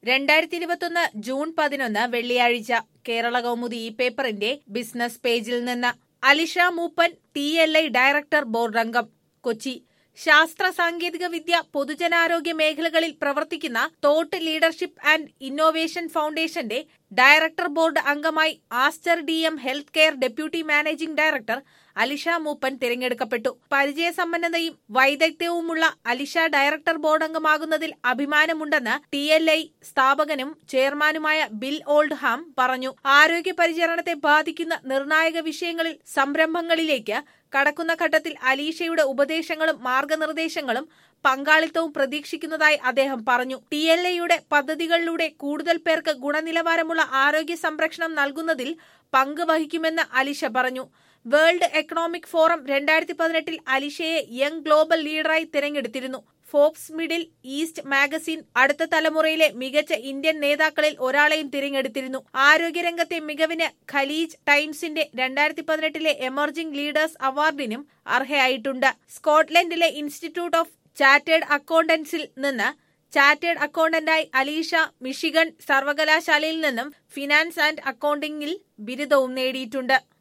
രണ്ടായിരത്തി ഇരുപത്തൊന്ന് ജൂൺ പതിനൊന്ന് വെള്ളിയാഴ്ച കേരള കൗമുദി ഈ പേപ്പറിന്റെ ബിസിനസ് പേജിൽ നിന്ന് Alisha Moopen T L I director board അംഗം കൊച്ചി ശാസ്ത്ര സാങ്കേതിക വിദ്യ പൊതുജനാരോഗ്യ മേഖലകളിൽ പ്രവർത്തിക്കുന്ന തോട്ട് ലീഡർഷിപ്പ് ആൻഡ് ഇന്നോവേഷൻ ഫൗണ്ടേഷന്റെ ഡയറക്ടർ ബോർഡ് അംഗമായി Aster D M health care deputy managing director Alisha Moopen തിരഞ്ഞെടുക്കപ്പെട്ടു പരിചയസമ്പന്നതയും വൈദഗ്ധ്യവുമുള്ള അലിഷ ഡയറക്ടർ ബോർഡ് അംഗമാകുന്നതിൽ അഭിമാനമുണ്ടെന്ന് ടി എൽ ഐ സ്ഥാപകനും ചെയർമാനുമായ ബിൽ ഓൾഡ് ഹാം പറഞ്ഞു ആരോഗ്യ പരിചരണത്തെ ബാധിക്കുന്ന നിർണായക വിഷയങ്ങളിൽ സംരംഭങ്ങളിലേക്ക് കടക്കുന്ന ഘട്ടത്തിൽ അലീഷയുടെ ഉപദേശങ്ങളും മാർഗനിർദ്ദേശങ്ങളും പങ്കാളിത്തവും പ്രതീക്ഷിക്കുന്നതായി അദ്ദേഹം പറഞ്ഞു ടി എൽ എയുടെ പദ്ധതികളിലൂടെ കൂടുതൽ പേർക്ക് ഗുണനിലവാരമുള്ള ആരോഗ്യ സംരക്ഷണം നൽകുന്നതിൽ പങ്ക് വഹിക്കുമെന്ന് അലിഷ പറഞ്ഞു വേൾഡ് എക്കണോമിക് ഫോറം രണ്ടായിരത്തി പതിനെട്ടിൽ അലിഷയെ യങ് ഗ്ലോബൽ ലീഡറായി തിരഞ്ഞെടുത്തിരുന്നു ഫോബ്സ് മിഡിൽ ഈസ്റ്റ് മാഗസിൻ അടുത്ത തലമുറയിലെ മികച്ച ഇന്ത്യൻ നേതാക്കളിൽ ഒരാളെയും തിരഞ്ഞെടുത്തിരുന്നു ആരോഗ്യരംഗത്തെ മികവിന് ഖലീജ് ടൈംസിന്റെ രണ്ടായിരത്തി പതിനെട്ടിലെ എമർജിംഗ് ലീഡേഴ്സ് അവാർഡിനും അർഹയായിട്ടുണ്ട് സ്കോട്ട്ലൻഡിലെ ഇൻസ്റ്റിറ്റ്യൂട്ട് ഓഫ് ചാർട്ടേഡ് അക്കൗണ്ടൻസിൽ നിന്ന് ചാർട്ടേഡ് അക്കൗണ്ടന്റായി അലീഷ മിഷിഗൺ സർവകലാശാലയിൽ നിന്നും ഫിനാൻസ് ആൻഡ് അക്കൗണ്ടിംഗിൽ ബിരുദവും നേടിയിട്ടുണ്ട്